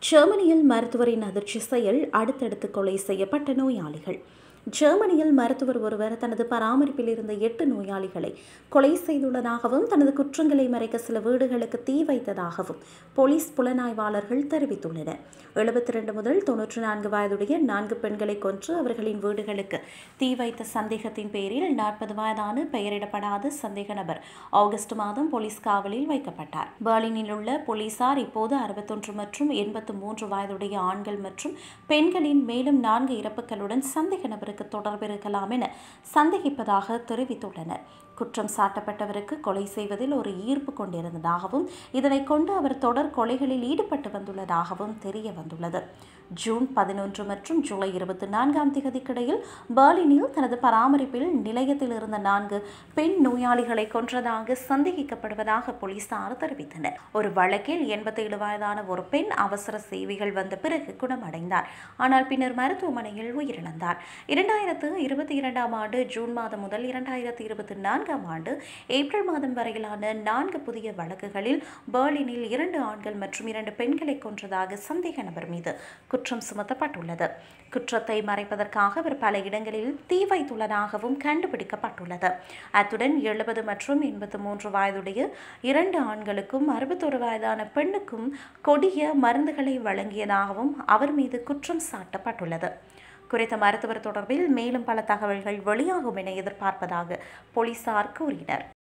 ஜெர்மனியில் மருத்துவரின் அதிர்ச்சி செயல் அடுத்தடுத்து கொலை செய்யப்பட்ட நோயாளிகள் ஜெர்மனியில் மருத்துவர் ஒருவர் தனது பராமரிப்பில் இருந்த எட்டு நோயாளிகளை கொலை செய்துள்ளதாகவும் தனது குற்றங்களை மறைக்க சில வீடுகளுக்கு தீ வைத்ததாகவும் போலீஸ் புலனாய்வாளர்கள் தெரிவித்துள்ளனர் எழுபத்தி ரெண்டு முதல் தொன்னூற்றி நான்கு வயதுடைய நான்கு பெண்களை கொன்று அவர்களின் வீடுகளுக்கு தீ வைத்த சந்தேகத்தின் பேரில் நாற்பது வயதான பெயரிடப்படாத சந்தேக நபர் ஆகஸ்ட் மாதம் போலீஸ் காவலில் வைக்கப்பட்டார் பெர்லினில் உள்ள போலீசார் இப்போது அறுபத்தொன்று மற்றும் எண்பத்து மூன்று வயதுடைய ஆண்கள் மற்றும் பெண்களின் மேலும் நான்கு இறப்புகளுடன் சந்தேக நபருக்கு தொடர்பு இருக்கலாம் என சந்தேகிப்பதாக தெரிவித்துள்ளனர் குற்றம் சாட்டப்பட்டவருக்கு கொலை செய்வதில் ஒரு ஈர்ப்பு கொண்டிருந்ததாகவும் இதனை கொண்டு அவர் தொடர் கொலைகளில் ஈடுபட்டு வந்துள்ளதாகவும் தெரிய வந்துள்ளது ஜூன் பதினொன்று மற்றும் ஜூலை இருபத்தி நான்காம் திகதிக்கிடையில் பெர்லினில் தனது பராமரிப்பில் நிலையத்தில் இருந்த நான்கு பெண் நோயாளிகளை கொன்றதாக சந்தேகிக்கப்படுவதாக போலீசார் தெரிவித்தனர் ஒரு வழக்கில் எண்பத்தேழு வயதான ஒரு பெண் அவசர சேவைகள் வந்த பிறகு குணமடைந்தார் ஆனால் பின்னர் மருத்துவமனையில் உயிரிழந்தார் இரண்டாயிரத்து இருபத்தி இரண்டாம் ஆண்டு ஜூன் மாதம் முதல் இரண்டாயிரத்து இருபத்தி நான்காம் ஆண்டு ஏப்ரல் மாதம் வரையிலான நான்கு புதிய வழக்குகளில் பெர்லினில் இரண்டு ஆண்கள் மற்றும் இரண்டு பெண்களை கொன்றதாக சந்தேக நபர் மீது குற்றம் சுமத்தப்பட்டுள்ளது குற்றத்தை மறைப்பதற்காக அவர் பல இடங்களில் தீ வைத்துள்ளதாகவும் கண்டுபிடிக்கப்பட்டுள்ளது அத்துடன் எழுபது மற்றும் எண்பத்து மூன்று வயதுடைய இரண்டு ஆண்களுக்கும் அறுபத்தொரு வயதான பெண்ணுக்கும் கொடிய மருந்துகளை வழங்கியதாகவும் அவர் மீது குற்றம் சாட்டப்பட்டுள்ளது குறித்த மருத்துவர் தொடர்பில் மேலும் பல தகவல்கள் வெளியாகும் என எதிர்பார்ப்பதாக போலீசார் கூறினர்